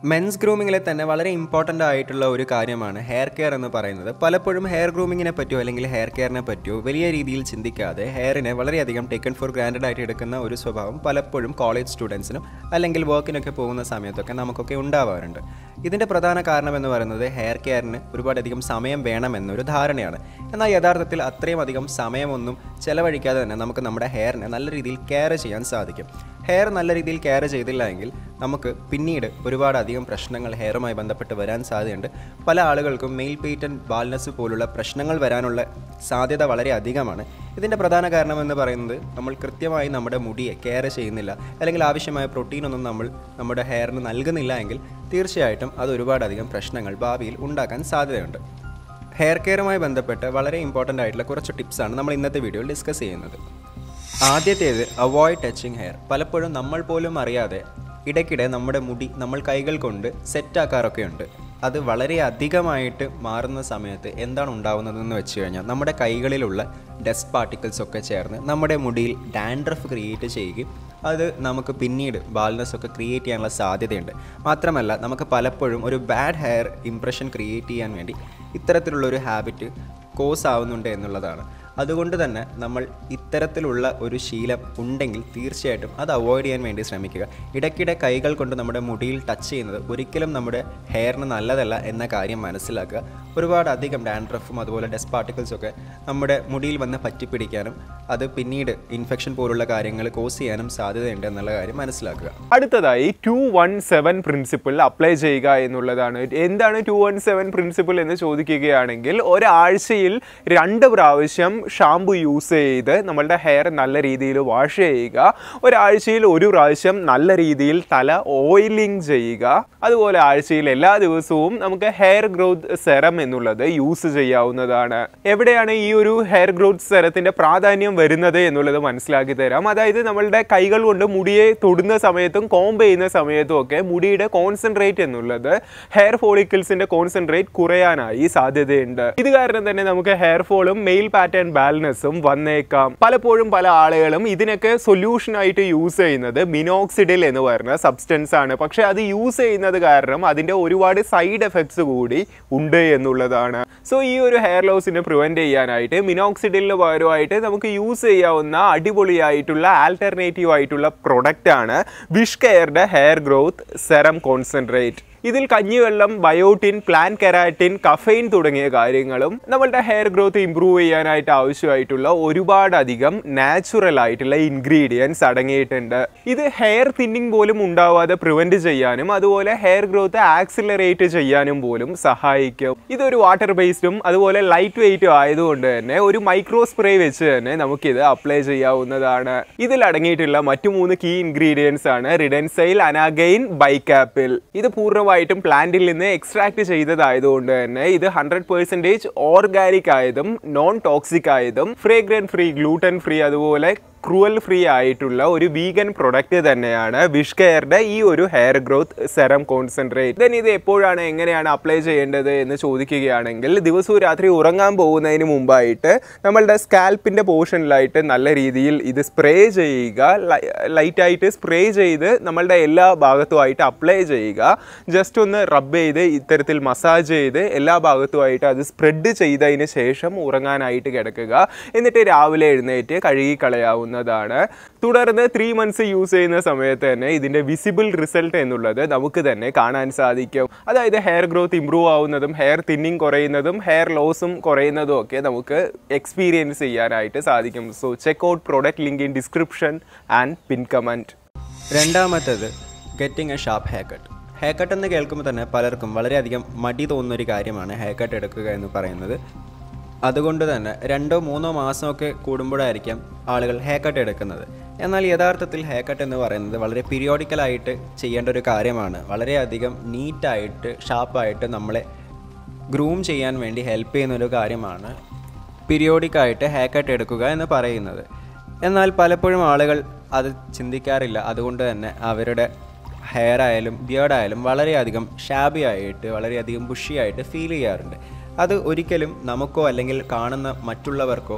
men's ഗ്രൂമിങ്ങിലെ തന്നെ വളരെ important ആയിട്ടുള്ള ഒരു കാര്യമാണ് ഹെയർ കെയർ എന്ന് പറയുന്നത് പലപ്പോഴും ഹെയർ ഗ്രൂമിങ്ങിനെ പറ്റിയോ അല്ലെങ്കിൽ ഹെയർ കെയറിനെ പറ്റിയോ വലിയ രീതിയിൽ ചിന്തിക്കാതെ ഹെയറിനെ വളരെയധികം ടേക്കൺ ഫോർ ഗ്രാൻഡഡ് ആയിട്ട് എടുക്കുന്ന ഒരു സ്വഭാവം പലപ്പോഴും കോളേജ് സ്റ്റുഡൻസിനും അല്ലെങ്കിൽ വർക്കിനൊക്കെ പോകുന്ന സമയത്തൊക്കെ നമുക്കൊക്കെ ഉണ്ടാവാറുണ്ട് ഇതിൻ്റെ പ്രധാന കാരണം എന്ന് പറയുന്നത് ഹെയർ കെയറിന് ഒരുപാടധികം സമയം വേണമെന്നൊരു ധാരണയാണ് എന്നാൽ യഥാർത്ഥത്തിൽ അത്രയും അധികം സമയമൊന്നും ചെലവഴിക്കാതെ തന്നെ നമുക്ക് നമ്മുടെ ഹെയറിനെ നല്ല രീതിയിൽ കെയർ ചെയ്യാൻ സാധിക്കും ഹെയർ നല്ല രീതിയിൽ കെയർ ചെയ്തില്ല എങ്കിൽ നമുക്ക് പിന്നീട് ഒരുപാട് അധികം പ്രശ്നങ്ങൾ ഹെയറുമായി ബന്ധപ്പെട്ട് വരാൻ സാധ്യതയുണ്ട് പല ആളുകൾക്കും മെയിൽ പേറ്റൻ ബാൽനസ് പോലുള്ള പ്രശ്നങ്ങൾ വരാനുള്ള സാധ്യത വളരെ അധികമാണ് ഇതിൻ്റെ പ്രധാന കാരണം എന്ന് പറയുന്നത് നമ്മൾ കൃത്യമായി നമ്മുടെ മുടിയെ കെയർ ചെയ്യുന്നില്ല അല്ലെങ്കിൽ ആവശ്യമായ പ്രോട്ടീനൊന്നും നമ്മൾ നമ്മുടെ ഹെയറിന് നൽകുന്നില്ല എങ്കിൽ തീർച്ചയായിട്ടും അത് ഒരുപാടധികം പ്രശ്നങ്ങൾ ഭാവിയിൽ ഉണ്ടാക്കാൻ സാധ്യതയുണ്ട് ഹെയർ കെയറുമായി ബന്ധപ്പെട്ട് വളരെ ഇമ്പോർട്ടൻ്റ് ആയിട്ടുള്ള കുറച്ച് ടിപ്സാണ് നമ്മൾ ഇന്നത്തെ വീഡിയോയിൽ ഡിസ്കസ് ചെയ്യുന്നത് ആദ്യത്തേത് അവോയ്ഡ് ടച്ചിങ് ഹെയർ പലപ്പോഴും നമ്മൾ പോലും അറിയാതെ ഇടയ്ക്കിടെ നമ്മുടെ മുടി നമ്മൾ കൈകൾ കൊണ്ട് സെറ്റാക്കാറൊക്കെ ഉണ്ട് അത് വളരെ അധികമായിട്ട് മാറുന്ന സമയത്ത് എന്താണ് ഉണ്ടാവുന്നതെന്ന് വെച്ച് കഴിഞ്ഞാൽ നമ്മുടെ കൈകളിലുള്ള ഡസ്റ്റ് പാർട്ടിക്കിൾസ് ഒക്കെ ചേർന്ന് നമ്മുടെ മുടിയിൽ ഡാൻഡ്രഫ് ക്രിയേറ്റ് ചെയ്യുകയും അത് നമുക്ക് പിന്നീട് ബാൽനസ് ഒക്കെ ക്രിയേറ്റ് ചെയ്യാനുള്ള സാധ്യതയുണ്ട് മാത്രമല്ല നമുക്ക് പലപ്പോഴും ഒരു ബാഡ് ഹെയർ ഇംപ്രഷൻ ക്രിയേറ്റ് ചെയ്യാൻ വേണ്ടി ഇത്തരത്തിലുള്ളൊരു ഹാബിറ്റ് കോസ് ആവുന്നുണ്ട് എന്നുള്ളതാണ് അതുകൊണ്ട് തന്നെ നമ്മൾ ഇത്തരത്തിലുള്ള ഒരു ശീലം ഉണ്ടെങ്കിൽ തീർച്ചയായിട്ടും അത് അവോയ്ഡ് ചെയ്യാൻ വേണ്ടി ശ്രമിക്കുക ഇടയ്ക്കിടെ കൈകൾ കൊണ്ട് നമ്മുടെ മുടിയിൽ ടച്ച് ചെയ്യുന്നത് ഒരിക്കലും നമ്മുടെ ഹെയറിന് നല്ലതല്ല എന്ന കാര്യം മനസ്സിലാക്കുക ഒരുപാട് അധികം ഡാൻഡ്രഫും അതുപോലെ ഡസ്റ്റ് പാർട്ടിക്കിൾസും ഒക്കെ നമ്മുടെ മുടിയിൽ വന്ന് പറ്റിപ്പിടിക്കാനും അത് പിന്നീട് ഇൻഫെക്ഷൻ പോലുള്ള കാര്യങ്ങൾ കോസ് ചെയ്യാനും സാധ്യതയുണ്ട് എന്നുള്ള കാര്യം മനസ്സിലാക്കുക അടുത്തതായി two one seven principle apply ചെയ്യുക എന്നുള്ളതാണ് എന്താണ് ടു വൺ സെവൻ പ്രിൻസിപ്പിൾ എന്ന് ചോദിക്കുകയാണെങ്കിൽ ഒരാഴ്ചയിൽ രണ്ട് പ്രാവശ്യം ഷാമ്പു യൂസ് ചെയ്ത് നമ്മളുടെ ഹെയർ നല്ല രീതിയിൽ വാഷ് ചെയ്യുക ഒരാഴ്ചയിൽ ഒരു പ്രാവശ്യം നല്ല രീതിയിൽ തല ഓയിലിംഗ് ചെയ്യുക അതുപോലെ ആഴ്ചയിൽ എല്ലാ ദിവസവും നമുക്ക് ഹെയർ ഗ്രോത്ത് സെറം എന്നുള്ളത് യൂസ് ചെയ്യാവുന്നതാണ് എവിടെയാണ് ഈ ഒരു ഹെയർ ഗ്രോത്ത് സെറത്തിന്റെ പ്രാധാന്യം വരുന്നത് എന്നുള്ളത് മനസ്സിലാക്കി തരാം അതായത് നമ്മളുടെ കൈകൾ കൊണ്ട് മുടിയെ തൊടുന്ന സമയത്തും കോംബ് ചെയ്യുന്ന സമയത്തും ഒക്കെ മുടിയുടെ കോൺസെൻട്രേറ്റ് എന്നുള്ളത് ഹെയർ ഫോളിക്കിൾസിന്റെ കോൺസെൻട്രേറ്റ് കുറയാനായി സാധ്യതയുണ്ട് ഇത് കാരണം തന്നെ നമുക്ക് ഹെയർ ഫോളും മെയിൽ പാറ്റേൺ ബാലൻസും വന്നേക്കാം പലപ്പോഴും പല ആളുകളും ഇതിനൊക്കെ സൊല്യൂഷൻ ആയിട്ട് യൂസ് ചെയ്യുന്നത് മിനോക്സിഡിൽ എന്ന് പറയുന്ന സബ്സ്റ്റൻസ് ആണ് പക്ഷെ അത് യൂസ് ചെയ്യുന്നത് കാരണം അതിന്റെ ഒരുപാട് സൈഡ് എഫക്ട്സ് കൂടി ഉണ്ട് എന്നുള്ളതാണ് സോ ഈ ഒരു ഹെയർ ലോസിനെ പ്രിവെന്റ് ചെയ്യാനായിട്ട് മിനോക്സിഡിലിന് പകരമായിട്ട് നമുക്ക് യൂസ് ചെയ്യാവുന്ന അടിപൊളിയായിട്ടുള്ള ആൾട്ടർനേറ്റീവ് ആയിട്ടുള്ള പ്രൊഡക്റ്റ് ആണ് വിഷ് കെയറുടെ ഹെയർ ഗ്രോത്ത് സെറം കോൺസെൻട്രേറ്റ് ഇതിൽ കഞ്ഞിവെള്ളം ബയോട്ടിൻ പ്ലാൻ കെരാറ്റിൻ കഫൈൻ തുടങ്ങിയ കാര്യങ്ങളും നമ്മളുടെ ഹെയർ ഗ്രോത്ത് ഇംപ്രൂവ് ചെയ്യാനായിട്ട് ആവശ്യമായിട്ടുള്ള ഒരുപാട് അധികം നാച്ചുറൽ ആയിട്ടുള്ള ഇൻഗ്രീഡിയൻസ് അടങ്ങിയിട്ടുണ്ട് ഇത് ഹെയർ തിന്നിങ് പോലും ഉണ്ടാവാതെ പ്രിവെന്റ് ചെയ്യാനും അതുപോലെ ഹെയർ ഗ്രോത്ത് ആക്സിലറേറ്റ് ചെയ്യാനും പോലും സഹായിക്കും ഇതൊരു വാട്ടർ ബേസ്ഡും അതുപോലെ ലൈറ്റ് വെയിറ്റും ആയതുകൊണ്ട് തന്നെ ഒരു മൈക്രോ സ്പ്രേ വെച്ച് തന്നെ നമുക്കിത് അപ്ലൈ ചെയ്യാവുന്നതാണ് ഇതിൽ അടങ്ങിയിട്ടുള്ള മറ്റു മൂന്ന് കീ ഇൻഗ്രീഡിയൻസ് ആണ് റിഡൻസൈൽ അനാഗൈൻ ബൈക്കാപ്പിൽ ഇത് പൂർണ്ണമായിട്ടും പ്ലാന്റിൽ നിന്ന് എക്സ്ട്രാക്ട് ചെയ്തതായതുകൊണ്ട് തന്നെ ഇത് ഹൺഡ്രഡ് പെർസെൻറ്റേജ് ഓർഗാനിക് ആയതും നോൺ ടോക്സിക് ആയതും ഫ്രേഗ്രൻ ഫ്രീ ഗ്ലൂട്ടൻ ഫ്രീ അതുപോലെ ക്രൂവൽ ഫ്രീ ആയിട്ടുള്ള ഒരു വീഗൻ പ്രൊഡക്റ്റ് തന്നെയാണ് വിഷ് കെയറുടെ ഈ ഒരു hair growth serum concentrate then ഇത് എപ്പോഴാണ് എങ്ങനെയാണ് അപ്ലൈ ചെയ്യേണ്ടത് എന്ന് ചോദിക്കുകയാണെങ്കിൽ ദിവസവും രാത്രി ഉറങ്ങാൻ പോകുന്നതിന് മുമ്പായിട്ട് നമ്മളുടെ സ്കാൽപ്പിന്റെ പോർഷനിലായിട്ട് നല്ല രീതിയിൽ ഇത് സ്പ്രേ ചെയ്യുക ലൈറ്റായിട്ട് സ്പ്രേ ചെയ്ത് നമ്മളുടെ എല്ലാ ഭാഗത്തുമായിട്ട് അപ്ലൈ ചെയ്യുക ജസ്റ്റ് ഒന്ന് റബ്ബ് ചെയ്ത് ഇത്തരത്തിൽ മസാജ് ചെയ്ത് എല്ലാ ഭാഗത്തുമായിട്ട് അത് സ്പ്രെഡ് ചെയ്തതിന് ശേഷം ഉറങ്ങാനായിട്ട് കിടക്കുക എന്നിട്ട് രാവിലെ എഴുന്നേറ്റ് കഴുകി കളയാവുന്ന ചെയ്യുന്നതാണ് തുടർന്ന് ത്രീ മന്ത്സ് യൂസ് ചെയ്യുന്ന സമയത്ത് തന്നെ ഇതിൻ്റെ വിസിബിൾ റിസൾട്ട് എന്നുള്ളത് നമുക്ക് തന്നെ കാണാൻ സാധിക്കും അതായത് ഹെയർ ഗ്രോത്ത് ഇമ്പ്രൂവ് ആവുന്നതും ഹെയർ തിന്നിങ് കുറയുന്നതും ഹെയർ ലോസും കുറയുന്നതും ഒക്കെ നമുക്ക് എക്സ്പീരിയൻസ് ചെയ്യാനായിട്ട് സാധിക്കും so check out product link in description and pin comment രണ്ടാമത്തേത് getting a sharp hair cut hair cut എന്ന് കേൾക്കുമ്പോൾ തന്നെ പലർക്കും വളരെയധികം മടി തോന്നുന്ന ഒരു കാര്യമാണ് ഹെയർ കട്ട് എടുക്കുക എന്ന് പറയുന്നത് അതുകൊണ്ട് തന്നെ രണ്ടോ മൂന്നോ മാസമൊക്കെ കൂടുമ്പോഴായിരിക്കാം ആളുകൾ ഹെയർ കട്ട് എടുക്കുന്നത് എന്നാൽ യഥാർത്ഥത്തിൽ ഹെയർ കട്ട് എന്ന് പറയുന്നത് വളരെ പീരിയോഡിക്കലായിട്ട് ചെയ്യേണ്ട ഒരു കാര്യമാണ് വളരെയധികം നീറ്റായിട്ട് ഷാർപ്പായിട്ട് നമ്മളെ ഗ്രൂം ചെയ്യാൻ വേണ്ടി ഹെൽപ്പ് ചെയ്യുന്ന ഒരു കാര്യമാണ് പീരിയോഡിക്കായിട്ട് ഹെയർ കട്ട് എടുക്കുക എന്ന് പറയുന്നത് എന്നാൽ പലപ്പോഴും ആളുകൾ അത് ചിന്തിക്കാറില്ല അതുകൊണ്ട് തന്നെ അവരുടെ ഹെയർ ആയാലും ബിയർഡ് ആയാലും വളരെയധികം ഷാബി ആയിട്ട് വളരെയധികം ബുഷിയായിട്ട് ഫീൽ ചെയ്യാറുണ്ട് അത് ഒരിക്കലും നമുക്കോ അല്ലെങ്കിൽ കാണുന്ന മറ്റുള്ളവർക്കോ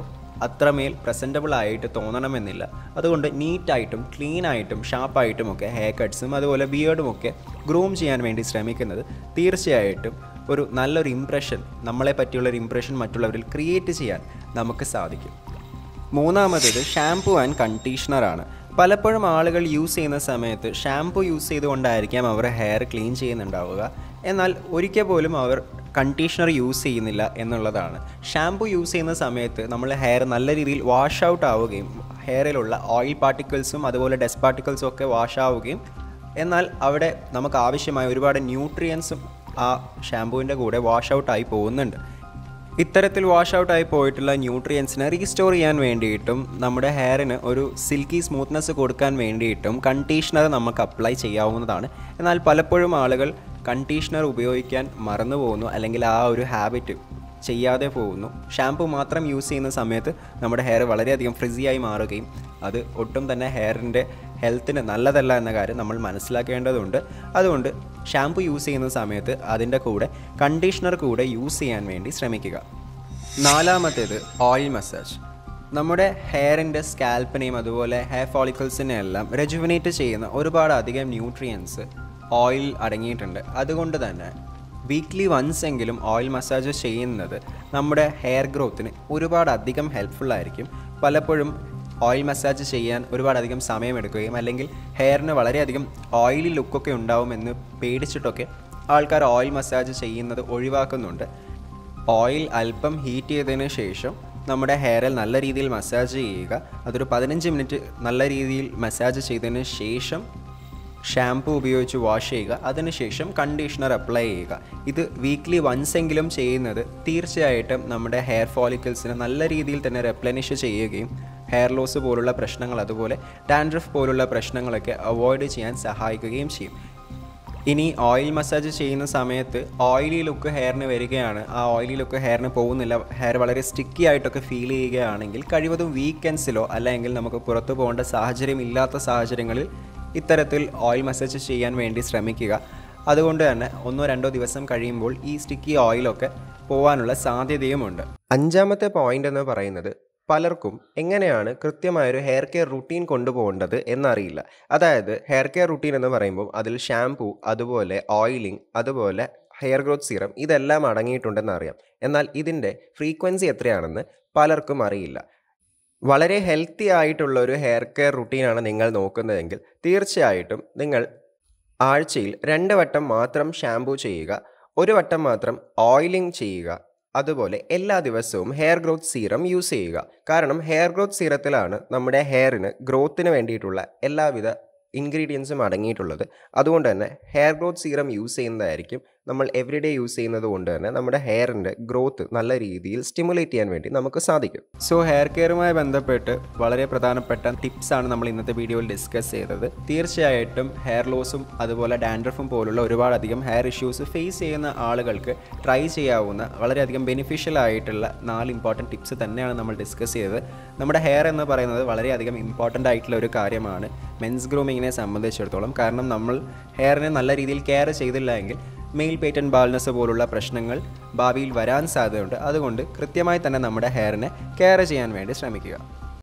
അത്രമേൽ പ്രസൻറ്റബിൾ ആയിട്ട് തോന്നണമെന്നില്ല അതുകൊണ്ട് നീറ്റായിട്ടും ക്ലീൻ ആയിട്ടും ഷാർപ്പായിട്ടും ഒക്കെ ഹെയർ കട്ട്സും അതുപോലെ ബിയേർഡും ഒക്കെ ഗ്രൂം ചെയ്യാൻ വേണ്ടി ശ്രമിക്കുന്നത് തീർച്ചയായിട്ടും ഒരു നല്ലൊരു ഇംപ്രഷൻ നമ്മളെ പറ്റിയുള്ളൊരു ഇംപ്രഷൻ മറ്റുള്ളവരിൽ ക്രിയേറ്റ് ചെയ്യാൻ നമുക്ക് സാധിക്കും മൂന്നാമത്തേത് ഷാംപൂ ആൻഡ് കണ്ടീഷണറാണ് പലപ്പോഴും ആളുകൾ യൂസ് ചെയ്യുന്ന സമയത്ത് ഷാംപൂ യൂസ് ചെയ്തുകൊണ്ടായിരിക്കാം അവർ ഹെയർ ക്ലീൻ ചെയ്യുന്നുണ്ടാവുക എന്നാൽ ഒരിക്കൽ പോലും അവർ കണ്ടീഷണർ യൂസ് ചെയ്യുന്നില്ല എന്നുള്ളതാണ് ഷാംപൂ യൂസ് ചെയ്യുന്ന സമയത്ത് നമ്മൾ ഹെയർ നല്ല രീതിയിൽ വാഷ് ഔട്ട് ആവുകയും ഹെയറിലുള്ള ഓയിൽ പാർട്ടിക്കിൾസും അതുപോലെ ഡസ്റ്റ് പാർട്ടിക്കിൾസും ഒക്കെ വാഷ് ആവുകയും എന്നാൽ അവിടെ നമുക്ക് ആവശ്യമായ ഒരുപാട് ന്യൂട്രിയൻസും ആ ഷാംപൂവിൻ്റെ കൂടെ വാഷ് ഔട്ടായി പോകുന്നുണ്ട് ഇത്തരത്തിൽ വാഷ് ഔട്ട് ആയി പോയിട്ടുള്ള ന്യൂട്രിയൻസിനെ റീസ്റ്റോർ ചെയ്യാൻ വേണ്ടിയിട്ടും നമ്മുടെ ഹെയറിന് ഒരു സിൽക്കി സ്മൂത്ത്നെസ് കൊടുക്കാൻ വേണ്ടിയിട്ടും കണ്ടീഷണർ നമുക്ക് അപ്ലൈ ചെയ്യാവുന്നതാണ് എന്നാൽ പലപ്പോഴും ആളുകൾ കണ്ടീഷണർ ഉപയോഗിക്കാൻ മറന്നു പോകുന്നു അല്ലെങ്കിൽ ആ ഒരു ഹാബിറ്റ് ചെയ്യാതെ പോകുന്നു ഷാംപൂ മാത്രം യൂസ് ചെയ്യുന്ന സമയത്ത് നമ്മുടെ ഹെയർ വളരെയധികം ഫ്രിസിയായി മാറുകയും അത് ഒട്ടും തന്നെ ഹെയറിൻ്റെ ഹെൽത്തിന് നല്ലതല്ല എന്ന കാര്യം നമ്മൾ മനസ്സിലാക്കേണ്ടതുണ്ട് അതുകൊണ്ട് ഷാംപൂ യൂസ് ചെയ്യുന്ന സമയത്ത് അതിൻ്റെ കൂടെ കണ്ടീഷണർ കൂടെ യൂസ് ചെയ്യാൻ വേണ്ടി ശ്രമിക്കുക നാലാമത്തേത് ഓയിൽ മസാജ് നമ്മുടെ ഹെയറിൻ്റെ സ്കാൽപ്പിനെയും അതുപോലെ ഹെയർ ഫോളിക്കിൾസിനെ എല്ലാം റെജുവിനേറ്റ് ചെയ്യുന്ന ഒരുപാട് അധികം ന്യൂട്രിയൻസ് ഓയിൽ അടങ്ങിയിട്ടുണ്ട് അതുകൊണ്ട് തന്നെ വീക്ക്ലി വൺസ് എങ്കിലും ഓയിൽ മസാജ് ചെയ്യുന്നത് നമ്മുടെ ഹെയർ ഗ്രോത്തിന് ഒരുപാട് അധികം ഹെൽപ്ഫുൾ ആയിരിക്കും പലപ്പോഴും ഓയിൽ മസാജ് ചെയ്യാൻ ഒരുപാടധികം സമയമെടുക്കുകയും അല്ലെങ്കിൽ ഹെയറിന് വളരെയധികം ഓയിലി ലുക്കൊക്കെ ഉണ്ടാവുമെന്ന് പേടിച്ചിട്ടൊക്കെ ആൾക്കാർ ഓയിൽ മസാജ് ചെയ്യുന്നത് ഒഴിവാക്കുന്നുണ്ട് ഓയിൽ അല്പം ഹീറ്റ് ചെയ്തതിന് ശേഷം നമ്മുടെ ഹെയറിൽ നല്ല രീതിയിൽ മസാജ് ചെയ്യുക അതൊരു പതിനഞ്ച് മിനിറ്റ് നല്ല രീതിയിൽ മസാജ് ചെയ്തതിന് ശേഷം ഷാംപൂ ഉപയോഗിച്ച് വാഷ് ചെയ്യുക അതിനുശേഷം കണ്ടീഷണർ അപ്ലൈ ചെയ്യുക ഇത് വീക്ക്ലി വൺസ് എങ്കിലും ചെയ്യുന്നത് തീർച്ചയായിട്ടും നമ്മുടെ ഹെയർ ഫോളിക്കിൾസിനെ നല്ല രീതിയിൽ തന്നെ റെപ്ലനിഷ് ചെയ്യുകയും ഹെയർ ലോസ് പോലുള്ള പ്രശ്നങ്ങൾ അതുപോലെ ഡാൻഡ്രഫ് പോലുള്ള പ്രശ്നങ്ങളൊക്കെ അവോയ്ഡ് ചെയ്യാൻ സഹായിക്കുകയും ചെയ്യും ഇനി ഓയിൽ മസാജ് ചെയ്യുന്ന സമയത്ത് ഓയിലി ലുക്ക് ഹെയറിന് വരികയാണ് ആ ഓയിലി ലുക്ക് ഹെയറിന് പോകുന്നില്ല ഹെയർ വളരെ സ്റ്റിക്കി ആയിട്ടൊക്കെ ഫീൽ ചെയ്യുകയാണെങ്കിൽ കഴിവതും വീക്കെൻഡ്സിലോ അല്ലെങ്കിൽ നമുക്ക് പുറത്തു പോകേണ്ട സാഹചര്യം ഇല്ലാത്ത സാഹചര്യങ്ങളിൽ ഇത്തരത്തിൽ ഓയിൽ മസാജ് ചെയ്യാൻ വേണ്ടി ശ്രമിക്കുക അതുകൊണ്ട് തന്നെ ഒന്നോ രണ്ടോ ദിവസം കഴിയുമ്പോൾ ഈ സ്റ്റിക്കി ഓയിലൊക്കെ പോകാനുള്ള സാധ്യതയുമുണ്ട് അഞ്ചാമത്തെ പോയിന്റ് എന്ന് പറയുന്നത് പലർക്കും എങ്ങനെയാണ് കൃത്യമായൊരു ഹെയർ കെയർ റുട്ടീൻ കൊണ്ടുപോകേണ്ടത് എന്നറിയില്ല അതായത് ഹെയർ കെയർ റുട്ടീൻ എന്ന് പറയുമ്പോൾ അതിൽ ഷാംപൂ അതുപോലെ ഓയിലിംഗ് അതുപോലെ ഹെയർ ഗ്രോത്ത് സീറം ഇതെല്ലാം അടങ്ങിയിട്ടുണ്ടെന്ന് അറിയാം എന്നാൽ ഇതിൻ്റെ ഫ്രീക്വൻസി എത്രയാണെന്ന് പലർക്കും അറിയില്ല വളരെ ഹെൽത്തി ആയിട്ടുള്ള ഒരു ഹെയർ കെയർ റുട്ടീനാണ് നിങ്ങൾ നോക്കുന്നതെങ്കിൽ തീർച്ചയായിട്ടും നിങ്ങൾ ആഴ്ചയിൽ രണ്ട് വട്ടം മാത്രം ഷാംപൂ ചെയ്യുക ഒരു വട്ടം മാത്രം ഓയിലിംഗ് ചെയ്യുക അതുപോലെ എല്ലാ ദിവസവും ഹെയർ ഗ്രോത്ത് സീറം യൂസ് ചെയ്യുക കാരണം ഹെയർ ഗ്രോത്ത് സീറത്തിലാണ് നമ്മുടെ ഹെയറിന് ഗ്രോത്തിന് വേണ്ടിയിട്ടുള്ള എല്ലാവിധ ഇൻഗ്രീഡിയൻസും അടങ്ങിയിട്ടുള്ളത് അതുകൊണ്ട് തന്നെ ഹെയർ ഗ്രോത്ത് സീറം യൂസ് ചെയ്യുന്നതായിരിക്കും നമ്മൾ എവറിഡേ യൂസ് ചെയ്യുന്നത് കൊണ്ട് തന്നെ നമ്മുടെ ഹെയറിൻ്റെ ഗ്രോത്ത് നല്ല രീതിയിൽ സ്റ്റിമുലേറ്റ് ചെയ്യാൻ വേണ്ടി നമുക്ക് സാധിക്കും സോ ഹെയർ കെയറുമായി ബന്ധപ്പെട്ട് വളരെ പ്രധാനപ്പെട്ട ടിപ്സാണ് നമ്മൾ ഇന്നത്തെ വീഡിയോയിൽ ഡിസ്കസ് ചെയ്തത് തീർച്ചയായിട്ടും ഹെയർ ലോസും അതുപോലെ ഡാൻഡ്രഫും പോലുള്ള ഒരുപാടധികം ഹെയർ ഇഷ്യൂസ് ഫേസ് ചെയ്യുന്ന ആളുകൾക്ക് ട്രൈ ചെയ്യാവുന്ന വളരെയധികം ബെനിഫിഷ്യൽ ആയിട്ടുള്ള നാല് ഇമ്പോർട്ടൻറ്റ് ടിപ്സ് തന്നെയാണ് നമ്മൾ ഡിസ്കസ് ചെയ്തത് നമ്മുടെ ഹെയർ എന്ന് പറയുന്നത് വളരെയധികം ഇമ്പോർട്ടൻ്റ് ആയിട്ടുള്ള ഒരു കാര്യമാണ് മെൻസ് ഗ്രൂമിങ്ങിനെ സംബന്ധിച്ചിടത്തോളം കാരണം നമ്മൾ ഹെയറിനെ നല്ല രീതിയിൽ കെയർ ചെയ്തില്ല എങ്കിൽ മെയിൽ പേറ്റൻ ബാൾനെസ് പോലുള്ള പ്രശ്നങ്ങൾ ഭാവിയിൽ വരാൻ സാധ്യതയുണ്ട് അതുകൊണ്ട് കൃത്യമായി തന്നെ നമ്മുടെ ഹെയറിനെ കെയർ ചെയ്യാൻ വേണ്ടി ശ്രമിക്കുക